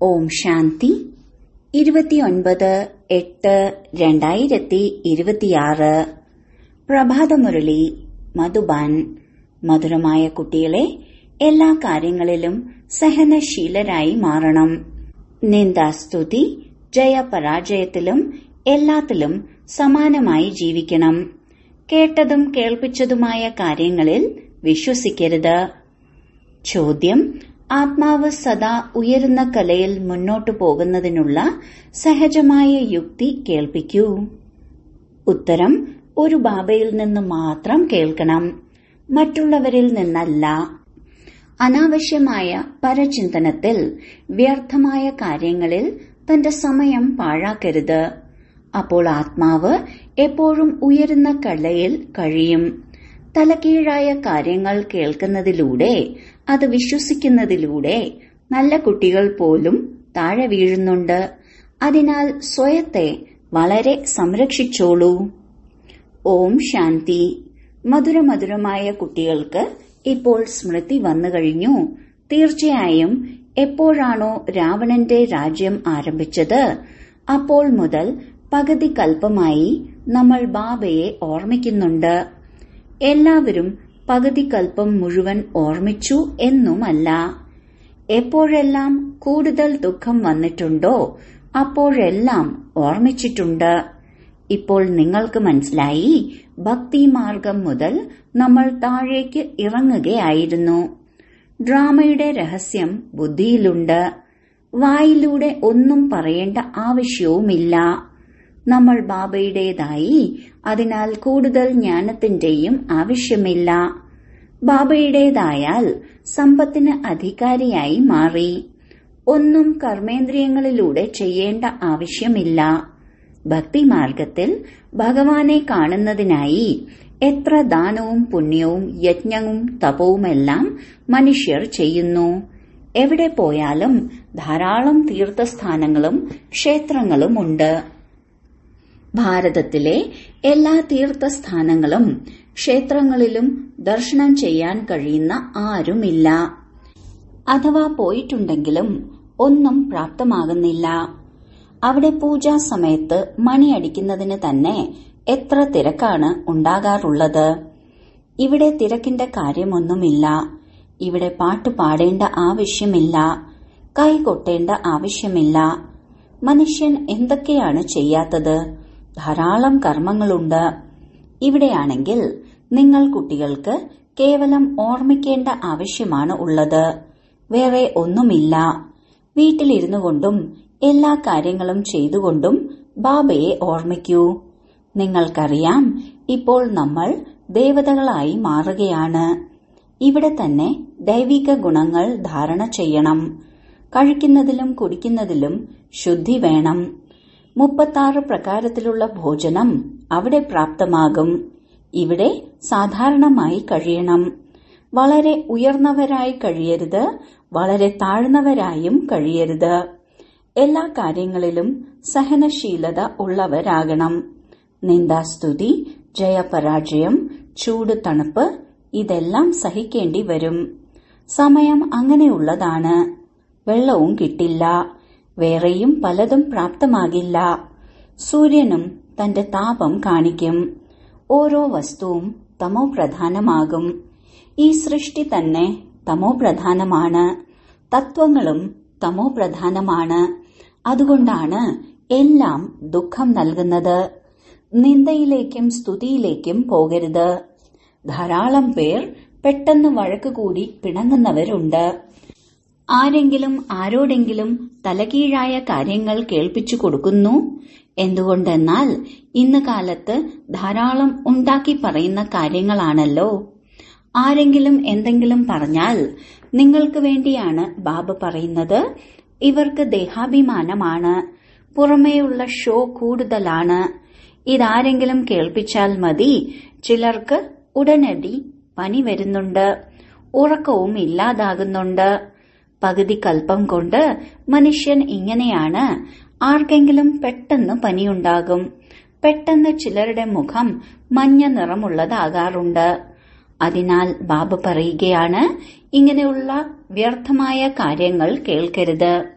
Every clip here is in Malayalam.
ഓം ശാന്തി ഇരുപത്തിയൊൻപത് എട്ട് രണ്ടായിരത്തി ഇരുപത്തിയാറ് പ്രഭാതമുരളി മധുബാൻ മധുരമായ കുട്ടികളെ എല്ലാ കാര്യങ്ങളിലും സഹനശീലരായി മാറണം നിന്ദാസ്തുതി ജയപരാജയത്തിലും എല്ലാത്തിലും സമാനമായി ജീവിക്കണം കേട്ടതും കേൾപ്പിച്ചതുമായ കാര്യങ്ങളിൽ വിശ്വസിക്കരുത് ചോദ്യം ആത്മാവ് സദാ ഉയരുന്ന കലയിൽ മുന്നോട്ടു പോകുന്നതിനുള്ള സഹജമായ യുക്തി കേൾപ്പിക്കൂ ഉത്തരം ഒരു ബാബയിൽ നിന്ന് മാത്രം കേൾക്കണം മറ്റുള്ളവരിൽ നിന്നല്ല അനാവശ്യമായ പരചിന്തനത്തിൽ വ്യർത്ഥമായ കാര്യങ്ങളിൽ തന്റെ സമയം പാഴാക്കരുത് അപ്പോൾ ആത്മാവ് എപ്പോഴും ഉയരുന്ന കള്ളയിൽ കഴിയും തലകീഴായ കാര്യങ്ങൾ കേൾക്കുന്നതിലൂടെ അത് വിശ്വസിക്കുന്നതിലൂടെ നല്ല കുട്ടികൾ പോലും താഴെ വീഴുന്നുണ്ട് അതിനാൽ സ്വയത്തെ വളരെ സംരക്ഷിച്ചോളൂ ഓം ശാന്തി മധുരമധുരമായ കുട്ടികൾക്ക് ഇപ്പോൾ സ്മൃതി വന്നു കഴിഞ്ഞു തീർച്ചയായും എപ്പോഴാണോ രാവണന്റെ രാജ്യം ആരംഭിച്ചത് അപ്പോൾ മുതൽ പകുതി കൽപ്പമായി നമ്മൾ ബാബയെ ഓർമ്മിക്കുന്നുണ്ട് എല്ലാവരും പകുതി കൽപ്പം മുഴുവൻ ഓർമ്മിച്ചു എന്നുമല്ല എപ്പോഴെല്ലാം കൂടുതൽ ദുഃഖം വന്നിട്ടുണ്ടോ അപ്പോഴെല്ലാം ഓർമ്മിച്ചിട്ടുണ്ട് ഇപ്പോൾ നിങ്ങൾക്ക് മനസ്സിലായി ഭക്തിമാർഗം മുതൽ നമ്മൾ താഴേക്ക് ഇറങ്ങുകയായിരുന്നു ഡ്രാമയുടെ രഹസ്യം ബുദ്ധിയിലുണ്ട് വായിലൂടെ ഒന്നും പറയേണ്ട ആവശ്യവുമില്ല നമ്മൾ ബാബയുടേതായി അതിനാൽ കൂടുതൽ ജ്ഞാനത്തിന്റെയും ആവശ്യമില്ല ബാബയുടേതായാൽ സമ്പത്തിന് അധികാരിയായി മാറി ഒന്നും കർമ്മേന്ദ്രിയങ്ങളിലൂടെ ചെയ്യേണ്ട ആവശ്യമില്ല ഭക്തിമാർഗത്തിൽ ഭഗവാനെ കാണുന്നതിനായി എത്ര ദാനവും പുണ്യവും യജ്ഞവും തപവുമെല്ലാം മനുഷ്യർ ചെയ്യുന്നു എവിടെ പോയാലും ധാരാളം തീർത്ഥസ്ഥാനങ്ങളും ക്ഷേത്രങ്ങളുമുണ്ട് ഭാരതത്തിലെ എല്ലാ തീർത്ഥസ്ഥാനങ്ങളും ക്ഷേത്രങ്ങളിലും ദർശനം ചെയ്യാൻ കഴിയുന്ന ആരുമില്ല അഥവാ പോയിട്ടുണ്ടെങ്കിലും ഒന്നും പ്രാപ്തമാകുന്നില്ല അവിടെ പൂജാ സമയത്ത് മണിയടിക്കുന്നതിന് തന്നെ എത്ര തിരക്കാണ് ഉണ്ടാകാറുള്ളത് ഇവിടെ തിരക്കിന്റെ കാര്യമൊന്നുമില്ല ഇവിടെ പാട്ട് പാടേണ്ട ആവശ്യമില്ല കൈകൊട്ടേണ്ട ആവശ്യമില്ല മനുഷ്യൻ എന്തൊക്കെയാണ് ചെയ്യാത്തത് ധാരാളം കർമ്മങ്ങളുണ്ട് ഇവിടെയാണെങ്കിൽ നിങ്ങൾ കുട്ടികൾക്ക് കേവലം ഓർമ്മിക്കേണ്ട ആവശ്യമാണ് ഉള്ളത് വേറെ ഒന്നുമില്ല വീട്ടിലിരുന്നു കൊണ്ടും എല്ലാ കാര്യങ്ങളും ചെയ്തുകൊണ്ടും ബാബയെ ഓർമ്മിക്കൂ നിങ്ങൾക്കറിയാം ഇപ്പോൾ നമ്മൾ ദേവതകളായി മാറുകയാണ് ഇവിടെ തന്നെ ദൈവിക ഗുണങ്ങൾ ധാരണ ചെയ്യണം കഴിക്കുന്നതിലും കുടിക്കുന്നതിലും ശുദ്ധി വേണം മുപ്പത്താറ് പ്രകാരത്തിലുള്ള ഭോജനം അവിടെ പ്രാപ്തമാകും ഇവിടെ സാധാരണമായി കഴിയണം വളരെ ഉയർന്നവരായി കഴിയരുത് വളരെ താഴ്ന്നവരായും കഴിയരുത് എല്ലാ കാര്യങ്ങളിലും സഹനശീലത ഉള്ളവരാകണം നിന്ദാസ്തുതി ജയപരാജയം ചൂട് തണുപ്പ് ഇതെല്ലാം സഹിക്കേണ്ടി വരും സമയം അങ്ങനെയുള്ളതാണ് വെള്ളവും കിട്ടില്ല വേറെയും പലതും പ്രാപ്തമാകില്ല സൂര്യനും തന്റെ താപം കാണിക്കും ഓരോ വസ്തുവും തമോ പ്രധാനമാകും ഈ സൃഷ്ടി തന്നെ തമോ പ്രധാനമാണ് തത്വങ്ങളും തമോ പ്രധാനമാണ് അതുകൊണ്ടാണ് എല്ലാം ദുഃഖം നൽകുന്നത് നിന്ദയിലേക്കും സ്തുതിയിലേക്കും പോകരുത് ധാരാളം പേർ പെട്ടെന്ന് വഴക്കുകൂടി പിണങ്ങുന്നവരുണ്ട് ആരെങ്കിലും ആരോടെങ്കിലും തലകീഴായ കാര്യങ്ങൾ കേൾപ്പിച്ചു കൊടുക്കുന്നു എന്തുകൊണ്ടെന്നാൽ ഇന്ന് കാലത്ത് ധാരാളം ഉണ്ടാക്കി പറയുന്ന കാര്യങ്ങളാണല്ലോ ആരെങ്കിലും എന്തെങ്കിലും പറഞ്ഞാൽ നിങ്ങൾക്ക് വേണ്ടിയാണ് ബാബ പറയുന്നത് ഇവർക്ക് ദേഹാഭിമാനമാണ് പുറമേയുള്ള ഷോ കൂടുതലാണ് ഇതാരെങ്കിലും കേൾപ്പിച്ചാൽ മതി ചിലർക്ക് ഉടനടി പനി വരുന്നുണ്ട് ഉറക്കവും ഇല്ലാതാകുന്നുണ്ട് പകുതി കൽപ്പം കൊണ്ട് മനുഷ്യൻ ഇങ്ങനെയാണ് ആർക്കെങ്കിലും പെട്ടെന്ന് പനിയുണ്ടാകും പെട്ടെന്ന് ചിലരുടെ മുഖം മഞ്ഞ നിറമുള്ളതാകാറുണ്ട് അതിനാൽ ബാബ പറയുകയാണ് ഇങ്ങനെയുള്ള വ്യർത്ഥമായ കാര്യങ്ങൾ കേൾക്കരുത്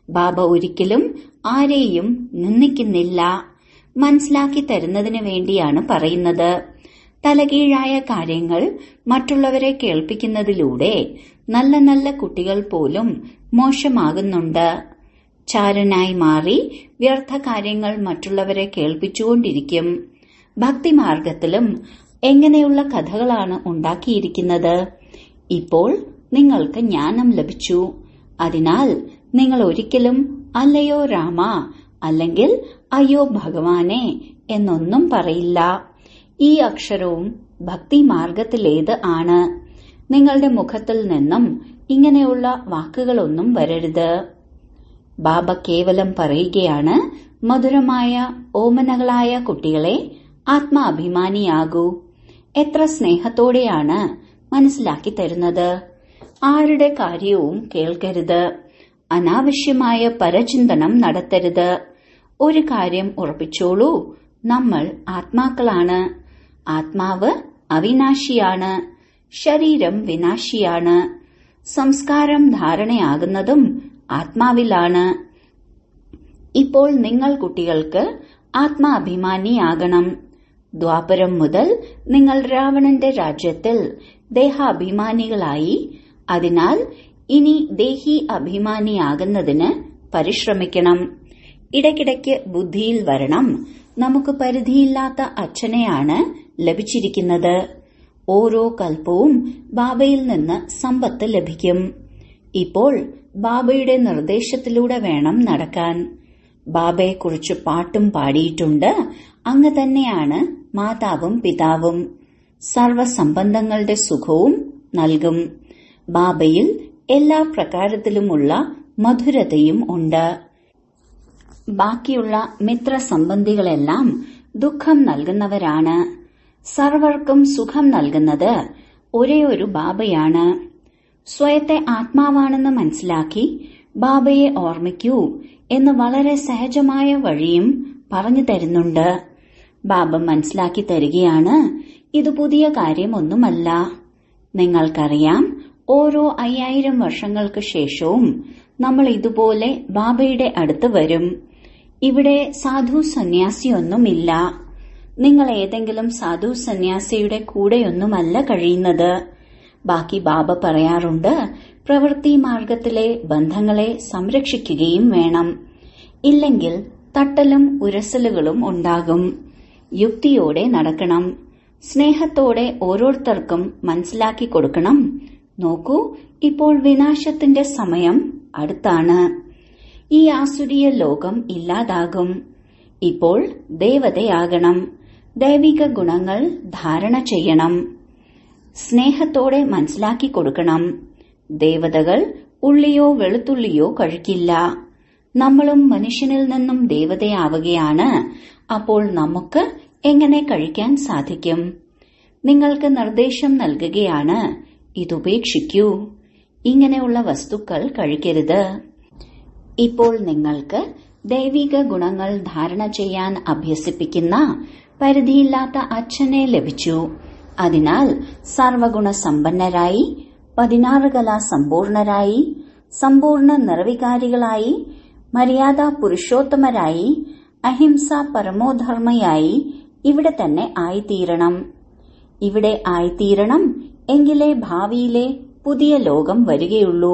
ബാബ ഒരിക്കലും ആരെയും നിന്ദിക്കുന്നില്ല മനസ്സിലാക്കി തരുന്നതിന് വേണ്ടിയാണ് പറയുന്നത് തലകീഴായ കാര്യങ്ങൾ മറ്റുള്ളവരെ കേൾപ്പിക്കുന്നതിലൂടെ നല്ല നല്ല കുട്ടികൾ പോലും മോശമാകുന്നുണ്ട് ചാരനായി മാറി വ്യർത്ഥ കാര്യങ്ങൾ മറ്റുള്ളവരെ കേൾപ്പിച്ചുകൊണ്ടിരിക്കും ഭക്തിമാർഗത്തിലും എങ്ങനെയുള്ള കഥകളാണ് ഉണ്ടാക്കിയിരിക്കുന്നത് ഇപ്പോൾ നിങ്ങൾക്ക് ജ്ഞാനം ലഭിച്ചു അതിനാൽ നിങ്ങൾ ഒരിക്കലും അല്ലയോ രാമ അല്ലെങ്കിൽ അയ്യോ ഭഗവാനെ എന്നൊന്നും പറയില്ല ഈ അക്ഷരവും ഭക്തി മാർഗത്തിലേത് ആണ് നിങ്ങളുടെ മുഖത്തിൽ നിന്നും ഇങ്ങനെയുള്ള വാക്കുകളൊന്നും വരരുത് ബാബ കേവലം പറയുകയാണ് മധുരമായ ഓമനകളായ കുട്ടികളെ ആത്മാഭിമാനിയാകൂ എത്ര സ്നേഹത്തോടെയാണ് മനസ്സിലാക്കി തരുന്നത് ആരുടെ കാര്യവും കേൾക്കരുത് അനാവശ്യമായ പരചിന്തനം നടത്തരുത് ഒരു കാര്യം ഉറപ്പിച്ചോളൂ നമ്മൾ ആത്മാക്കളാണ് ആത്മാവ് അവിനാശിയാണ് ശരീരം വിനാശിയാണ് സംസ്കാരം ധാരണയാകുന്നതും ആത്മാവിലാണ് ഇപ്പോൾ നിങ്ങൾ കുട്ടികൾക്ക് ആത്മാഭിമാനിയാകണം ദ്വാപരം മുതൽ നിങ്ങൾ രാവണന്റെ രാജ്യത്തിൽ ദേഹാഭിമാനികളായി അതിനാൽ ഇനി ദേഹി അഭിമാനിയാകുന്നതിന് പരിശ്രമിക്കണം ഇടയ്ക്കിടയ്ക്ക് ബുദ്ധിയിൽ വരണം നമുക്ക് പരിധിയില്ലാത്ത അച്ഛനെയാണ് ലഭിച്ചിരിക്കുന്നത് ഓരോ കൽപ്പവും ബാബയിൽ നിന്ന് സമ്പത്ത് ലഭിക്കും ഇപ്പോൾ ബാബയുടെ നിർദ്ദേശത്തിലൂടെ വേണം നടക്കാൻ ബാബയെക്കുറിച്ച് പാട്ടും പാടിയിട്ടുണ്ട് അങ്ങ് തന്നെയാണ് മാതാവും പിതാവും സർവസംബന്ധങ്ങളുടെ സുഖവും നൽകും ബാബയിൽ എല്ലാ പ്രകാരത്തിലുമുള്ള മധുരതയും ഉണ്ട് ബാക്കിയുള്ള മിത്രസംബന്ധികളെല്ലാം ദുഃഖം നൽകുന്നവരാണ് സർവർക്കും സുഖം നൽകുന്നത് ഒരേ ഒരു ബാബയാണ് സ്വയത്തെ ആത്മാവാണെന്ന് മനസ്സിലാക്കി ബാബയെ ഓർമ്മിക്കൂ എന്ന് വളരെ സഹജമായ വഴിയും പറഞ്ഞു തരുന്നുണ്ട് ബാബ മനസ്സിലാക്കി തരികയാണ് ഇത് പുതിയ കാര്യമൊന്നുമല്ല നിങ്ങൾക്കറിയാം ഓരോ അയ്യായിരം വർഷങ്ങൾക്ക് ശേഷവും നമ്മൾ ഇതുപോലെ ബാബയുടെ അടുത്ത് വരും ഇവിടെ സാധു സന്യാസിയൊന്നുമില്ല നിങ്ങൾ ഏതെങ്കിലും സാധു സന്യാസിയുടെ കൂടെയൊന്നുമല്ല കഴിയുന്നത് ബാക്കി ബാബ പറയാറുണ്ട് പ്രവൃത്തി മാർഗത്തിലെ ബന്ധങ്ങളെ സംരക്ഷിക്കുകയും വേണം ഇല്ലെങ്കിൽ തട്ടലും ഉരസലുകളും ഉണ്ടാകും യുക്തിയോടെ നടക്കണം സ്നേഹത്തോടെ ഓരോരുത്തർക്കും മനസ്സിലാക്കി കൊടുക്കണം നോക്കൂ ഇപ്പോൾ വിനാശത്തിന്റെ സമയം അടുത്താണ് ഈ ആസുരീയ ലോകം ഇല്ലാതാകും ഇപ്പോൾ ദേവതയാകണം ദൈവിക ഗുണങ്ങൾ ധാരണ ചെയ്യണം സ്നേഹത്തോടെ മനസ്സിലാക്കി കൊടുക്കണം ദേവതകൾ ഉള്ളിയോ വെളുത്തുള്ളിയോ കഴിക്കില്ല നമ്മളും മനുഷ്യനിൽ നിന്നും ദേവതയാവുകയാണ് അപ്പോൾ നമുക്ക് എങ്ങനെ കഴിക്കാൻ സാധിക്കും നിങ്ങൾക്ക് നിർദ്ദേശം നൽകുകയാണ് ഇതുപേക്ഷിക്കൂ ഇങ്ങനെയുള്ള വസ്തുക്കൾ കഴിക്കരുത് ഇപ്പോൾ നിങ്ങൾക്ക് ദൈവിക ഗുണങ്ങൾ ധാരണ ചെയ്യാൻ അഭ്യസിപ്പിക്കുന്ന പരിധിയില്ലാത്ത അച്ഛനെ ലഭിച്ചു അതിനാൽ സർവഗുണ സമ്പന്നരായി പതിനാറ് കല സമ്പൂർണരായി സമ്പൂർണ്ണ നിർവികാരികളായി മര്യാദ പുരുഷോത്തമരായി അഹിംസ പരമോധർമ്മയായി ഇവിടെ തന്നെ ആയിത്തീരണം ഇവിടെ ആയിത്തീരണം എങ്കിലേ ഭാവിയിലെ പുതിയ ലോകം വരികയുള്ളൂ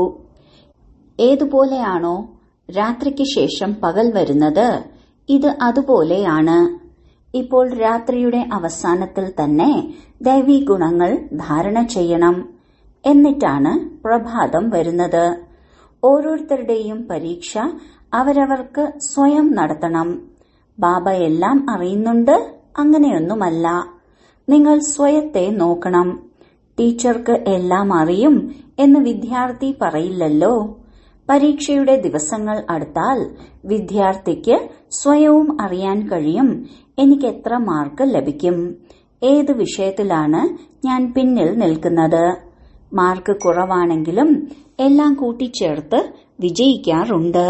ഏതുപോലെയാണോ രാത്രിക്ക് ശേഷം പകൽ വരുന്നത് ഇത് അതുപോലെയാണ് ഇപ്പോൾ രാത്രിയുടെ അവസാനത്തിൽ തന്നെ ദൈവീ ഗുണങ്ങൾ ധാരണ ചെയ്യണം എന്നിട്ടാണ് പ്രഭാതം വരുന്നത് ഓരോരുത്തരുടെയും പരീക്ഷ അവരവർക്ക് സ്വയം നടത്തണം ബാബ എല്ലാം അറിയുന്നുണ്ട് അങ്ങനെയൊന്നുമല്ല നിങ്ങൾ സ്വയത്തെ നോക്കണം ടീച്ചർക്ക് എല്ലാം അറിയും എന്ന് വിദ്യാർത്ഥി പറയില്ലല്ലോ പരീക്ഷയുടെ ദിവസങ്ങൾ അടുത്താൽ വിദ്യാർത്ഥിക്ക് സ്വയവും അറിയാൻ കഴിയും എനിക്ക് എത്ര മാർക്ക് ലഭിക്കും ഏത് വിഷയത്തിലാണ് ഞാൻ പിന്നിൽ നിൽക്കുന്നത് മാർക്ക് കുറവാണെങ്കിലും എല്ലാം കൂട്ടിച്ചേർത്ത് വിജയിക്കാറുണ്ട്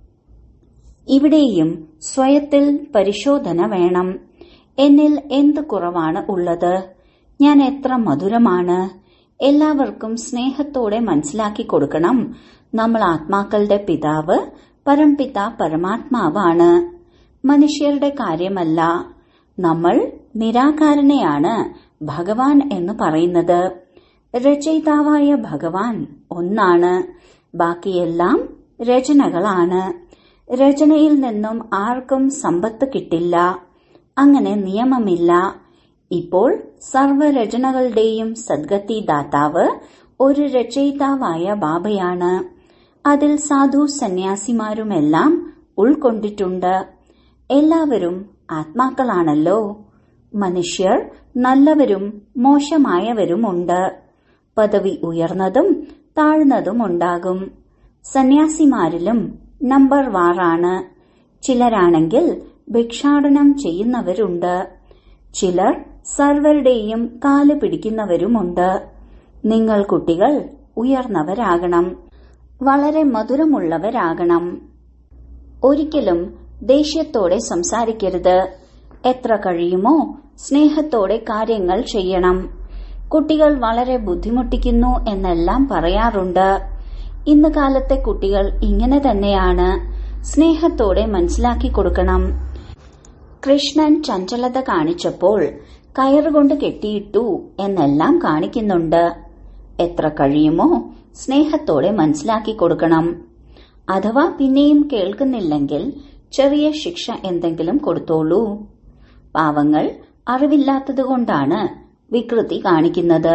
ഇവിടെയും സ്വയത്തിൽ പരിശോധന വേണം എന്നിൽ എന്ത് കുറവാണ് ഉള്ളത് ഞാൻ എത്ര മധുരമാണ് എല്ലാവർക്കും സ്നേഹത്തോടെ മനസ്സിലാക്കി കൊടുക്കണം നമ്മൾ ആത്മാക്കളുടെ പിതാവ് പരംപിത പരമാത്മാവാണ് മനുഷ്യരുടെ കാര്യമല്ല നമ്മൾ നിരാകാരനെയാണ് ഭഗവാൻ എന്ന് പറയുന്നത് രചയിതാവായ ഭഗവാൻ ഒന്നാണ് ബാക്കിയെല്ലാം രചനകളാണ് രചനയിൽ നിന്നും ആർക്കും സമ്പത്ത് കിട്ടില്ല അങ്ങനെ നിയമമില്ല ഇപ്പോൾ സർവരചനകളുടെയും സദ്ഗതി ദാതാവ് ഒരു രചയിതാവായ ബാബയാണ് അതിൽ സാധു സന്യാസിമാരുമെല്ലാം ഉൾക്കൊണ്ടിട്ടുണ്ട് എല്ലാവരും ആത്മാക്കളാണല്ലോ മനുഷ്യർ നല്ലവരും മോശമായവരുമുണ്ട് പദവി ഉയർന്നതും താഴ്ന്നതും ഉണ്ടാകും സന്യാസിമാരിലും നമ്പർ വാറാണ് ചിലരാണെങ്കിൽ ഭിക്ഷാടനം ചെയ്യുന്നവരുണ്ട് ചിലർ സർവരുടെയും കാല് പിടിക്കുന്നവരുമുണ്ട് നിങ്ങൾ കുട്ടികൾ ഉയർന്നവരാകണം വളരെ മധുരമുള്ളവരാകണം ഒരിക്കലും ദേഷ്യത്തോടെ സംസാരിക്കരുത് എത്ര കഴിയുമോ സ്നേഹത്തോടെ കാര്യങ്ങൾ ചെയ്യണം കുട്ടികൾ വളരെ ബുദ്ധിമുട്ടിക്കുന്നു എന്നെല്ലാം പറയാറുണ്ട് ഇന്ന് കാലത്തെ കുട്ടികൾ ഇങ്ങനെ തന്നെയാണ് സ്നേഹത്തോടെ മനസ്സിലാക്കി കൊടുക്കണം കൃഷ്ണൻ ചഞ്ചലത കാണിച്ചപ്പോൾ കയറുകൊണ്ട് കെട്ടിയിട്ടു എന്നെല്ലാം കാണിക്കുന്നുണ്ട് എത്ര കഴിയുമോ സ്നേഹത്തോടെ മനസ്സിലാക്കി കൊടുക്കണം അഥവാ പിന്നെയും കേൾക്കുന്നില്ലെങ്കിൽ ചെറിയ ശിക്ഷ എന്തെങ്കിലും കൊടുത്തോളൂ പാവങ്ങൾ അറിവില്ലാത്തതുകൊണ്ടാണ് വികൃതി കാണിക്കുന്നത്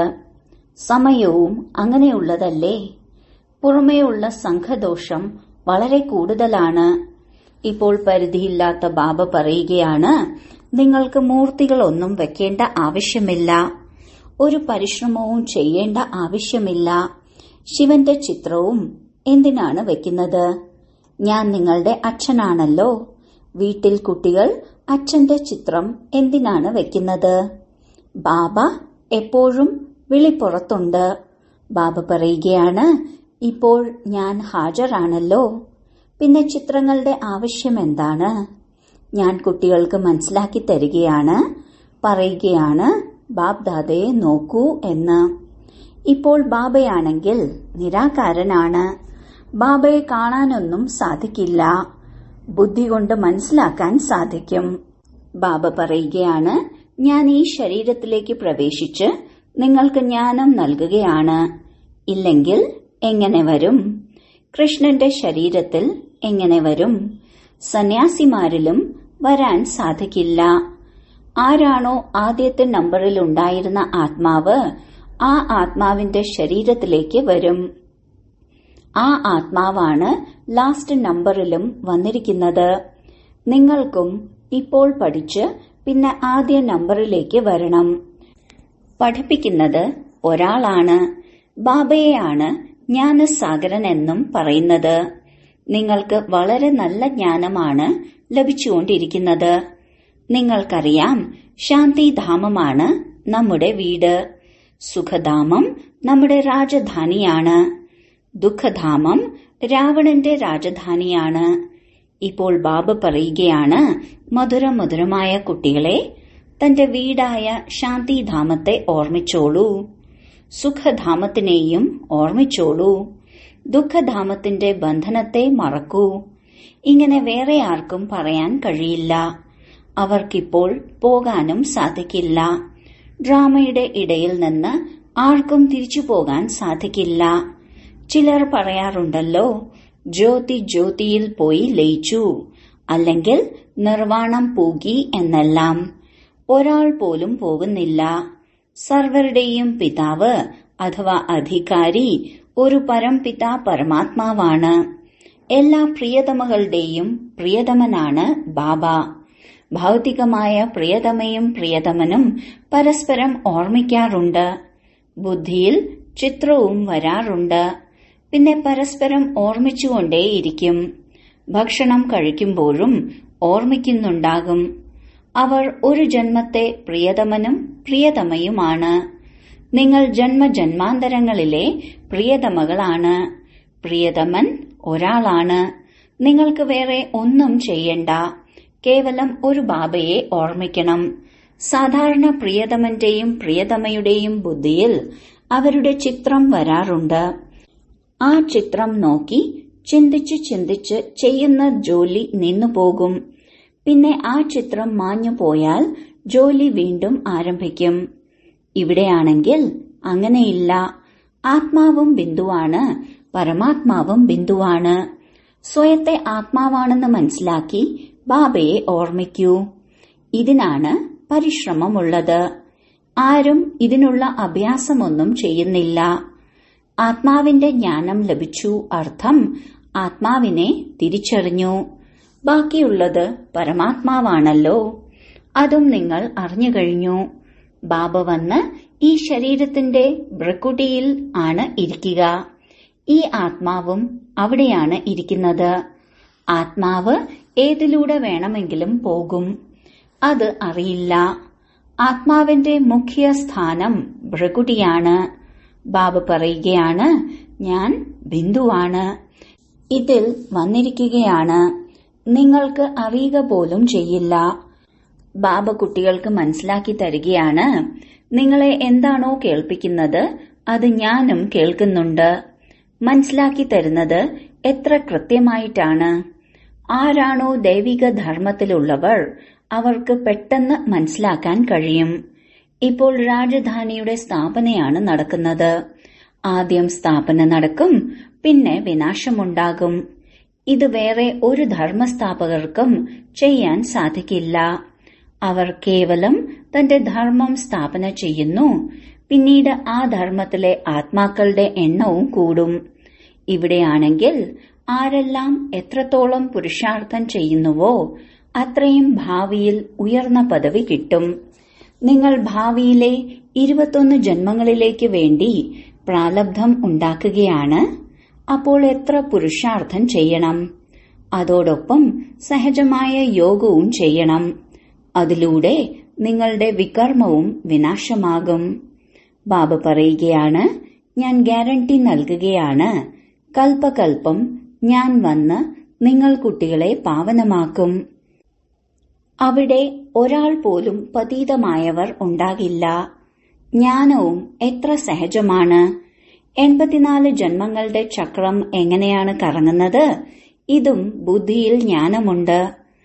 സമയവും അങ്ങനെയുള്ളതല്ലേ പുറമേയുള്ള സംഘദോഷം വളരെ കൂടുതലാണ് ഇപ്പോൾ പരിധിയില്ലാത്ത ബാബ പറയുകയാണ് നിങ്ങൾക്ക് മൂർത്തികളൊന്നും വെക്കേണ്ട ആവശ്യമില്ല ഒരു പരിശ്രമവും ചെയ്യേണ്ട ആവശ്യമില്ല ശിവന്റെ ചിത്രവും എന്തിനാണ് വെക്കുന്നത് ഞാൻ നിങ്ങളുടെ അച്ഛനാണല്ലോ വീട്ടിൽ കുട്ടികൾ അച്ഛന്റെ ചിത്രം എന്തിനാണ് വെക്കുന്നത് ബാബ എപ്പോഴും വിളിപ്പുറത്തുണ്ട് ബാബ പറയുകയാണ് ഇപ്പോൾ ഞാൻ ഹാജരാണല്ലോ പിന്നെ ചിത്രങ്ങളുടെ ആവശ്യം എന്താണ് ഞാൻ കുട്ടികൾക്ക് മനസ്സിലാക്കി തരികയാണ് പറയുകയാണ് ബാബ് ദാദയെ നോക്കൂ എന്ന് ഇപ്പോൾ ബാബയാണെങ്കിൽ നിരാകാരനാണ് ബാബയെ കാണാനൊന്നും സാധിക്കില്ല ബുദ്ധി കൊണ്ട് മനസ്സിലാക്കാൻ സാധിക്കും ബാബ പറയുകയാണ് ഞാൻ ഈ ശരീരത്തിലേക്ക് പ്രവേശിച്ച് നിങ്ങൾക്ക് ജ്ഞാനം നൽകുകയാണ് ഇല്ലെങ്കിൽ എങ്ങനെ വരും കൃഷ്ണന്റെ ശരീരത്തിൽ എങ്ങനെ വരും സന്യാസിമാരിലും വരാൻ സാധിക്കില്ല ആരാണോ ആദ്യത്തെ നമ്പറിൽ ഉണ്ടായിരുന്ന ആത്മാവ് ആ ആത്മാവിന്റെ ശരീരത്തിലേക്ക് വരും ആ ആത്മാവാണ് ലാസ്റ്റ് നമ്പറിലും വന്നിരിക്കുന്നത് നിങ്ങൾക്കും ഇപ്പോൾ പഠിച്ച് പിന്നെ ആദ്യ നമ്പറിലേക്ക് വരണം പഠിപ്പിക്കുന്നത് ഒരാളാണ് ബാബയെയാണ് ജ്ഞാനസാഗരൻ എന്നും പറയുന്നത് നിങ്ങൾക്ക് വളരെ നല്ല ജ്ഞാനമാണ് ലഭിച്ചുകൊണ്ടിരിക്കുന്നത് നിങ്ങൾക്കറിയാം ശാന്തിധാമമാണ് നമ്മുടെ വീട് സുഖധാമം നമ്മുടെ രാജധാനിയാണ് ദുഃഖധാമം രാവണന്റെ രാജധാനിയാണ് ഇപ്പോൾ ബാബ പറയുകയാണ് മധുര മധുരമായ കുട്ടികളെ തന്റെ വീടായ ശാന്തിധാമത്തെ ഓർമ്മിച്ചോളൂ സുഖധാമത്തിനെയും ഓർമ്മിച്ചോളൂ ദുഃഖധാമത്തിന്റെ ബന്ധനത്തെ മറക്കൂ ഇങ്ങനെ വേറെ ആർക്കും പറയാൻ കഴിയില്ല അവർക്കിപ്പോൾ പോകാനും സാധിക്കില്ല ഡ്രാമയുടെ ഇടയിൽ നിന്ന് ആർക്കും തിരിച്ചു പോകാൻ സാധിക്കില്ല ചിലർ പറയാറുണ്ടല്ലോ ജ്യോതി ജ്യോതിയിൽ പോയി ലയിച്ചു അല്ലെങ്കിൽ നിർവാണം പൂകി എന്നെല്ലാം ഒരാൾ പോലും പോകുന്നില്ല സർവരുടെയും പിതാവ് അഥവാ അധികാരി ഒരു പരംപിത പരമാത്മാവാണ് എല്ലാ പ്രിയതമകളുടെയും പ്രിയതമനാണ് ബാബ ഭൗതികമായ പ്രിയതമയും പ്രിയതമനും പരസ്പരം ഓർമ്മിക്കാറുണ്ട് ബുദ്ധിയിൽ ചിത്രവും വരാറുണ്ട് പിന്നെ പരസ്പരം ഓർമ്മിച്ചുകൊണ്ടേയിരിക്കും ഭക്ഷണം കഴിക്കുമ്പോഴും ഓർമ്മിക്കുന്നുണ്ടാകും അവർ ഒരു ജന്മത്തെ പ്രിയതമനും പ്രിയതമയുമാണ് നിങ്ങൾ ജന്മജന്മാന്തരങ്ങളിലെ പ്രിയതമകളാണ് പ്രിയതമൻ ഒരാളാണ് നിങ്ങൾക്ക് വേറെ ഒന്നും ചെയ്യണ്ട കേവലം ഒരു ബാബയെ ഓർമ്മിക്കണം സാധാരണ പ്രിയതമന്റെയും പ്രിയതമയുടെയും ബുദ്ധിയിൽ അവരുടെ ചിത്രം വരാറുണ്ട് ആ ചിത്രം നോക്കി ചിന്തിച്ച് ചിന്തിച്ച് ചെയ്യുന്ന ജോലി നിന്നുപോകും പിന്നെ ആ ചിത്രം മാഞ്ഞു പോയാൽ ജോലി വീണ്ടും ആരംഭിക്കും ഇവിടെയാണെങ്കിൽ അങ്ങനെയില്ല ആത്മാവും ബിന്ദുവാണ് പരമാത്മാവും ബിന്ദുവാണ് സ്വയത്തെ ആത്മാവാണെന്ന് മനസ്സിലാക്കി ബാബയെ ഓർമ്മിക്കൂ ഇതിനാണ് പരിശ്രമമുള്ളത് ആരും ഇതിനുള്ള അഭ്യാസമൊന്നും ചെയ്യുന്നില്ല ആത്മാവിന്റെ ജ്ഞാനം ലഭിച്ചു അർത്ഥം ആത്മാവിനെ തിരിച്ചറിഞ്ഞു ബാക്കിയുള്ളത് പരമാത്മാവാണല്ലോ അതും നിങ്ങൾ അറിഞ്ഞു കഴിഞ്ഞു ബാബ വന്ന് ഈ ശരീരത്തിന്റെ ബ്രക്കുട്ടിയിൽ ആണ് ഇരിക്കുക ഈ ആത്മാവും അവിടെയാണ് ഇരിക്കുന്നത് ആത്മാവ് ഏതിലൂടെ വേണമെങ്കിലും പോകും അത് അറിയില്ല ആത്മാവിന്റെ മുഖ്യ സ്ഥാനം ഭ്രകുടിയാണ് ബാബ പറയുകയാണ് ഞാൻ ബിന്ദുവാണ് ഇതിൽ വന്നിരിക്കുകയാണ് നിങ്ങൾക്ക് അറിയുക പോലും ചെയ്യില്ല ബാബ കുട്ടികൾക്ക് മനസ്സിലാക്കി തരികയാണ് നിങ്ങളെ എന്താണോ കേൾപ്പിക്കുന്നത് അത് ഞാനും കേൾക്കുന്നുണ്ട് മനസ്സിലാക്കി തരുന്നത് എത്ര കൃത്യമായിട്ടാണ് ആരാണോ ദൈവിക ധർമ്മത്തിലുള്ളവർ അവർക്ക് പെട്ടെന്ന് മനസ്സിലാക്കാൻ കഴിയും ഇപ്പോൾ രാജധാനിയുടെ സ്ഥാപനയാണ് നടക്കുന്നത് ആദ്യം സ്ഥാപന നടക്കും പിന്നെ വിനാശമുണ്ടാകും ഇത് വേറെ ഒരു ധർമ്മസ്ഥാപകർക്കും ചെയ്യാൻ സാധിക്കില്ല അവർ കേവലം തന്റെ ധർമ്മം സ്ഥാപന ചെയ്യുന്നു പിന്നീട് ആ ധർമ്മത്തിലെ ആത്മാക്കളുടെ എണ്ണവും കൂടും ഇവിടെയാണെങ്കിൽ ആരെല്ലാം എത്രത്തോളം പുരുഷാർത്ഥം ചെയ്യുന്നുവോ അത്രയും ഭാവിയിൽ ഉയർന്ന പദവി കിട്ടും നിങ്ങൾ ഭാവിയിലെ ഇരുപത്തൊന്ന് ജന്മങ്ങളിലേക്ക് വേണ്ടി പ്രാലബ്ധം ഉണ്ടാക്കുകയാണ് അപ്പോൾ എത്ര പുരുഷാർത്ഥം ചെയ്യണം അതോടൊപ്പം സഹജമായ യോഗവും ചെയ്യണം അതിലൂടെ നിങ്ങളുടെ വികർമ്മവും വിനാശമാകും ബാബ പറയുകയാണ് ഞാൻ ഗ്യാരണ്ടി നൽകുകയാണ് കൽപ്പകൽപ്പം ഞാൻ വന്ന് നിങ്ങൾ കുട്ടികളെ പാവനമാക്കും അവിടെ ഒരാൾ പോലും പതീതമായവർ ഉണ്ടാകില്ല ജ്ഞാനവും എത്ര സഹജമാണ് എൺപത്തിനാല് ജന്മങ്ങളുടെ ചക്രം എങ്ങനെയാണ് കറങ്ങുന്നത് ഇതും ബുദ്ധിയിൽ ജ്ഞാനമുണ്ട്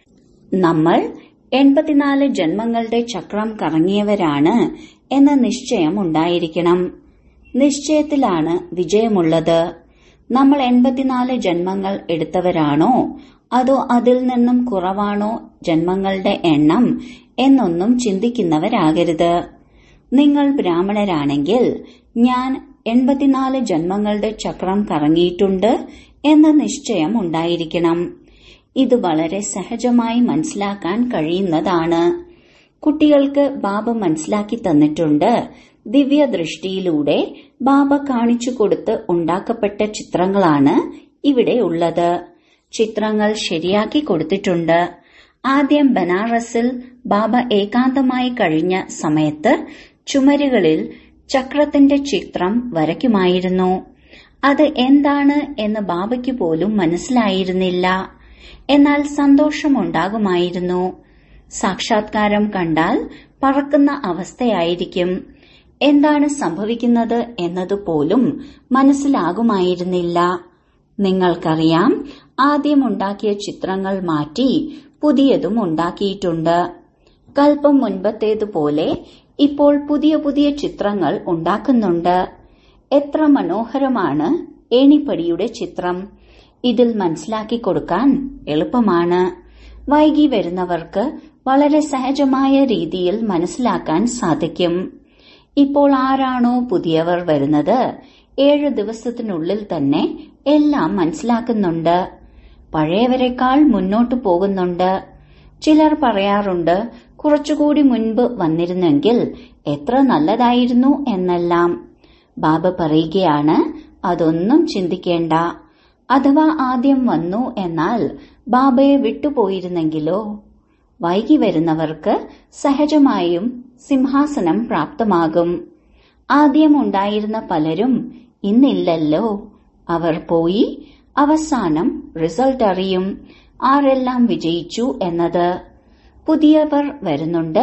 നമ്മൾ എൺപത്തിനാല് ജന്മങ്ങളുടെ ചക്രം കറങ്ങിയവരാണ് എന്ന നിശ്ചയം ഉണ്ടായിരിക്കണം നിശ്ചയത്തിലാണ് വിജയമുള്ളത് നമ്മൾ എൺപത്തിനാല് ജന്മങ്ങൾ എടുത്തവരാണോ അതോ അതിൽ നിന്നും കുറവാണോ ജന്മങ്ങളുടെ എണ്ണം എന്നൊന്നും ചിന്തിക്കുന്നവരാകരുത് നിങ്ങൾ ബ്രാഹ്മണരാണെങ്കിൽ ഞാൻ എൺപത്തിനാല് ജന്മങ്ങളുടെ ചക്രം കറങ്ങിയിട്ടുണ്ട് എന്ന നിശ്ചയം ഉണ്ടായിരിക്കണം ഇത് വളരെ സഹജമായി മനസ്സിലാക്കാൻ കഴിയുന്നതാണ് കുട്ടികൾക്ക് ബാബ മനസ്സിലാക്കി തന്നിട്ടുണ്ട് ദിവ്യദൃഷ്ടിയിലൂടെ ബാബ കാണിച്ചു കൊടുത്ത് ഉണ്ടാക്കപ്പെട്ട ചിത്രങ്ങളാണ് ഇവിടെ ഉള്ളത് ചിത്രങ്ങൾ ശരിയാക്കി കൊടുത്തിട്ടുണ്ട് ആദ്യം ബനാറസിൽ ബാബ ഏകാന്തമായി കഴിഞ്ഞ സമയത്ത് ചുമരുകളിൽ ചക്രത്തിന്റെ ചിത്രം വരയ്ക്കുമായിരുന്നു അത് എന്താണ് എന്ന് ബാബയ്ക്ക് പോലും മനസ്സിലായിരുന്നില്ല എന്നാൽ സന്തോഷമുണ്ടാകുമായിരുന്നു സാക്ഷാത്കാരം കണ്ടാൽ പറക്കുന്ന അവസ്ഥയായിരിക്കും എന്താണ് സംഭവിക്കുന്നത് എന്നതുപോലും മനസ്സിലാകുമായിരുന്നില്ല നിങ്ങൾക്കറിയാം ആദ്യം ഉണ്ടാക്കിയ ചിത്രങ്ങൾ മാറ്റി പുതിയതും ഉണ്ടാക്കിയിട്ടുണ്ട് കൽപ്പം മുൻപത്തേതുപോലെ ഇപ്പോൾ പുതിയ പുതിയ ചിത്രങ്ങൾ ഉണ്ടാക്കുന്നുണ്ട് എത്ര മനോഹരമാണ് ഏണിപ്പടിയുടെ ചിത്രം ഇതിൽ മനസ്സിലാക്കി കൊടുക്കാൻ എളുപ്പമാണ് വൈകി വരുന്നവർക്ക് വളരെ സഹജമായ രീതിയിൽ മനസ്സിലാക്കാൻ സാധിക്കും ഇപ്പോൾ ആരാണോ പുതിയവർ വരുന്നത് ഏഴ് ദിവസത്തിനുള്ളിൽ തന്നെ എല്ലാം മനസ്സിലാക്കുന്നുണ്ട് പഴയവരെക്കാൾ മുന്നോട്ടു പോകുന്നുണ്ട് ചിലർ പറയാറുണ്ട് കുറച്ചുകൂടി മുൻപ് വന്നിരുന്നെങ്കിൽ എത്ര നല്ലതായിരുന്നു എന്നെല്ലാം ബാബ പറയുകയാണ് അതൊന്നും ചിന്തിക്കേണ്ട അഥവാ ആദ്യം വന്നു എന്നാൽ ബാബയെ വിട്ടുപോയിരുന്നെങ്കിലോ വൈകി വരുന്നവർക്ക് സഹജമായും സിംഹാസനം പ്രാപ്തമാകും ആദ്യം ഉണ്ടായിരുന്ന പലരും ഇന്നില്ലല്ലോ അവർ പോയി അവസാനം റിസൾട്ട് അറിയും ആരെല്ലാം വിജയിച്ചു എന്നത് പുതിയവർ വരുന്നുണ്ട്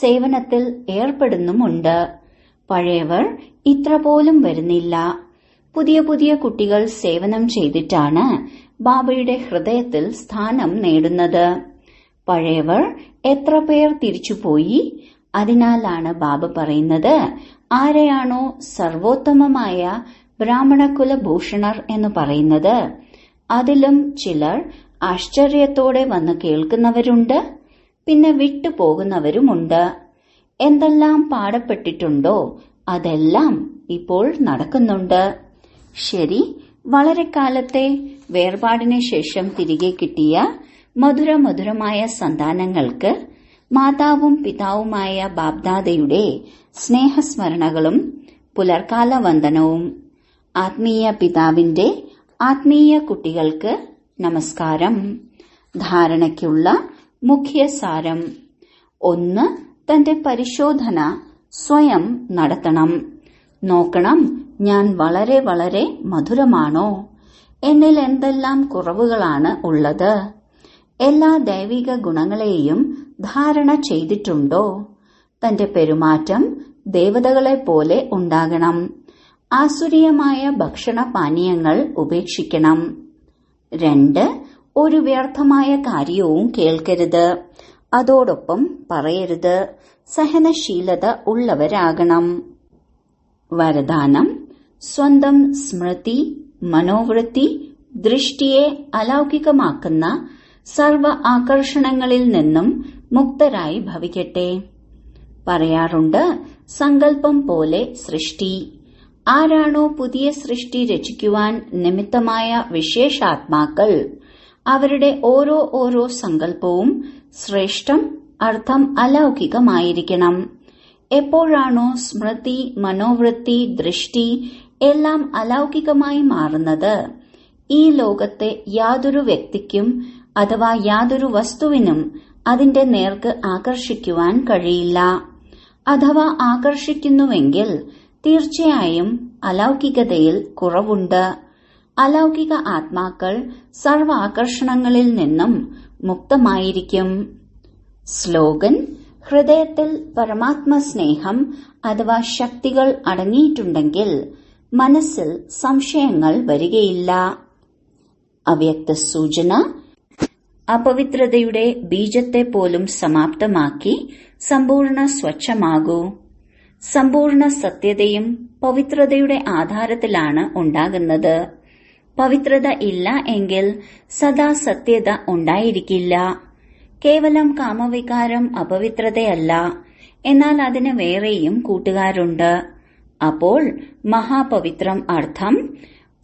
സേവനത്തിൽ ഏർപ്പെടുന്നുമുണ്ട് പഴയവർ ഇത്ര പോലും വരുന്നില്ല പുതിയ പുതിയ കുട്ടികൾ സേവനം ചെയ്തിട്ടാണ് ബാബയുടെ ഹൃദയത്തിൽ സ്ഥാനം നേടുന്നത് പഴയവർ എത്ര പേർ തിരിച്ചുപോയി അതിനാലാണ് ബാബ പറയുന്നത് ആരെയാണോ സർവോത്തമമായ ബ്രാഹ്മണകുലഭൂഷണർ എന്ന് പറയുന്നത് അതിലും ചിലർ ആശ്ചര്യത്തോടെ വന്ന് കേൾക്കുന്നവരുണ്ട് പിന്നെ വിട്ടുപോകുന്നവരുമുണ്ട് എന്തെല്ലാം പാടപ്പെട്ടിട്ടുണ്ടോ അതെല്ലാം ഇപ്പോൾ നടക്കുന്നുണ്ട് ശരി വളരെ കാലത്തെ വേർപാടിന് ശേഷം തിരികെ കിട്ടിയ മധുര മധുരമായ സന്താനങ്ങൾക്ക് മാതാവും പിതാവുമായ ബാബ്ദാദയുടെ സ്നേഹസ്മരണകളും പുലർക്കാല വന്ദനവും ആത്മീയ പിതാവിന്റെ ആത്മീയ കുട്ടികൾക്ക് നമസ്കാരം ധാരണയ്ക്കുള്ള മുഖ്യ സാരം ഒന്ന് തന്റെ പരിശോധന സ്വയം നടത്തണം നോക്കണം ഞാൻ വളരെ വളരെ മധുരമാണോ എന്നിൽ എന്തെല്ലാം കുറവുകളാണ് ഉള്ളത് എല്ലാ ദൈവിക ഗുണങ്ങളെയും ധാരണ ചെയ്തിട്ടുണ്ടോ തന്റെ പെരുമാറ്റം ദേവതകളെ പോലെ ഉണ്ടാകണം ആസുരീയമായ ഭക്ഷണപാനീയങ്ങൾ ഉപേക്ഷിക്കണം രണ്ട് ഒരു വ്യർത്ഥമായ കാര്യവും കേൾക്കരുത് അതോടൊപ്പം പറയരുത് സഹനശീലത ഉള്ളവരാകണം വരദാനം സ്വന്തം സ്മൃതി മനോവൃത്തി ദൃഷ്ടിയെ അലൗകികമാക്കുന്ന സർവ ആകർഷണങ്ങളിൽ നിന്നും മുക്തരായി ഭവിക്കട്ടെ പറയാറുണ്ട് സങ്കല്പം പോലെ സൃഷ്ടി ആരാണോ പുതിയ സൃഷ്ടി രചിക്കുവാൻ നിമിത്തമായ വിശേഷാത്മാക്കൾ അവരുടെ ഓരോ ഓരോ സങ്കല്പവും ശ്രേഷ്ഠം അർത്ഥം അലൗകികമായിരിക്കണം എപ്പോഴാണോ സ്മൃതി മനോവൃത്തി ദൃഷ്ടി എല്ലാം അലൗകികമായി മാറുന്നത് ഈ ലോകത്തെ യാതൊരു വ്യക്തിക്കും അഥവാ യാതൊരു വസ്തുവിനും അതിന്റെ നേർക്ക് ആകർഷിക്കുവാൻ കഴിയില്ല അഥവാ ആകർഷിക്കുന്നുവെങ്കിൽ തീർച്ചയായും അലൗകികതയിൽ കുറവുണ്ട് അലൗകിക ആത്മാക്കൾ സർവ ആകർഷണങ്ങളിൽ നിന്നും മുക്തമായിരിക്കും സ്ലോഗൻ ഹൃദയത്തിൽ പരമാത്മ സ്നേഹം അഥവാ ശക്തികൾ അടങ്ങിയിട്ടുണ്ടെങ്കിൽ മനസ്സിൽ സംശയങ്ങൾ വരികയില്ല അവ്യക്ത സൂചന അപവിത്രതയുടെ ബീജത്തെ പോലും സമാപ്തമാക്കി സമ്പൂർണ്ണ സ്വച്ഛമാകൂ സമ്പൂർണ്ണ സത്യതയും പവിത്രതയുടെ ആധാരത്തിലാണ് ഉണ്ടാകുന്നത് പവിത്രത ഇല്ല എങ്കിൽ സദാ സത്യത ഉണ്ടായിരിക്കില്ല കേവലം കാമവികാരം അപവിത്രതയല്ല എന്നാൽ അതിന് വേറെയും കൂട്ടുകാരുണ്ട് അപ്പോൾ മഹാപവിത്രം അർത്ഥം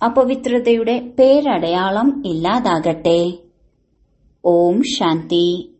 അപവിത്രതയുടെ പേരടയാളം ഇല്ലാതാകട്ടെ ഓം ശാന്തി